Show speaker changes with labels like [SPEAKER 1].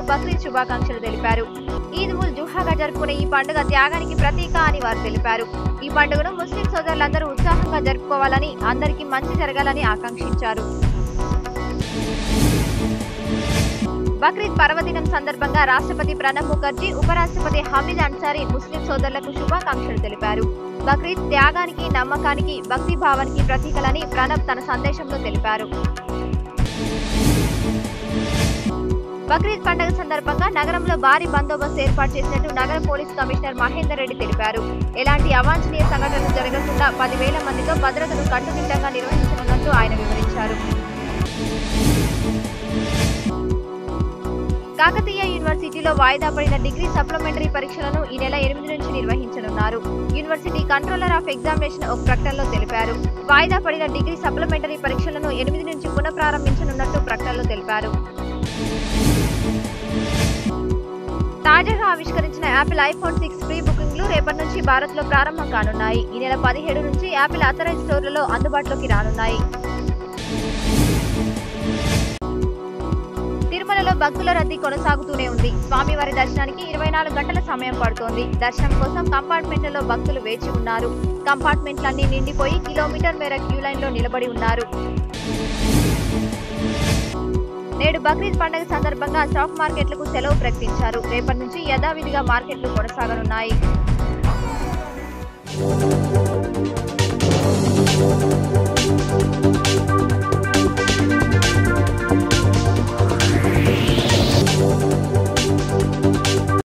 [SPEAKER 1] బక్రీద్ శుభాకాంక్షలు తెలిపారు ఈద్ ఉల్ జుహాగా జరుపుకునే ఈ పండుగ త్యాగానికి ప్రతీక అని వారు తెలిపారు ఈ పండుగను ముస్లిం సోదరులందరూ ఉత్సాహంగా జరుపుకోవాలని అందరికీ మంచి జరగాలని ఆకాంక్షించారు బక్రీద్ పర్వదినం సందర్భంగా రాష్ట్రపతి ప్రణబ్ ముఖర్జీ ఉపరాష్ట్రపతి హమీద్ అన్సారీ ముస్లిం సోదరులకు శుభాకాంక్షలు తెలిపారు బక్రీద్ త్యాగానికి నమ్మకానికి భక్తి భావానికి ప్రతీకలని ప్రణబ్ తన సందేశంలో తెలిపారు బక్రీద్ పండుగ సందర్భంగా నగరంలో భారీ బందోబస్తు ఏర్పాటు చేసినట్టు నగర పోలీస్ కమిషనర్ మహేందర్ రెడ్డి తెలిపారు ఎలాంటి అవాంఛనీయ సంఘటనలు జరగకుండా పదివేల మందితో భద్రతను కట్టుదిట్టంగా నిర్వహించనున్నట్టు ఆయన వివరించారు కాకతీయ యూనివర్సిటీలో వాయిదా పడిన డిగ్రీ సప్లిమెంటరీ పరీక్షలను ఈ నెల ఎనిమిది నుంచి నిర్వహించనున్నారు యూనివర్సిటీ కంట్రోలర్ ఆఫ్ ఎగ్జామినేషన్ ఒక ప్రకటనలో తెలిపారు వాయిదా పడిన డిగ్రీ సప్లిమెంటరీ పరీక్షలను ఎనిమిది నుంచి పునఃప్రారంభించనున్నట్టు ప్రకటనలో తెలిపారు తాజాగా ఆవిష్కరించిన యాపిల్ ఐఫోన్ సిక్స్ ప్రీ బుకింగ్లు రేపటి నుంచి భారత్ లో ప్రారంభం కానున్నాయి ఈ నెల పదిహేడు నుంచి యాపిల్ అథరైజ్ స్టోర్లలో అందుబాటులోకి రానున్నాయి తిరుమలలో భక్తుల రద్దీ కొనసాగుతూనే ఉంది స్వామివారి దర్శనానికి ఇరవై నాలుగు గంటల సమయం పడుతోంది దర్శనం కోసం కంపార్ట్మెంట్లలో భక్తులు వేచి ఉన్నారు కంపార్ట్మెంట్లన్నీ నిండిపోయి కిలోమీటర్ మేర క్యూ లైన్ లో నిలబడి ఉన్నారు నేడు బక్రీద్ పండుగ సందర్భంగా స్టాక్ మార్కెట్లకు సెలవు ప్రకటించారు రేపటి నుంచి యథావిధిగా మార్కెట్లు కొనసాగనున్నాయి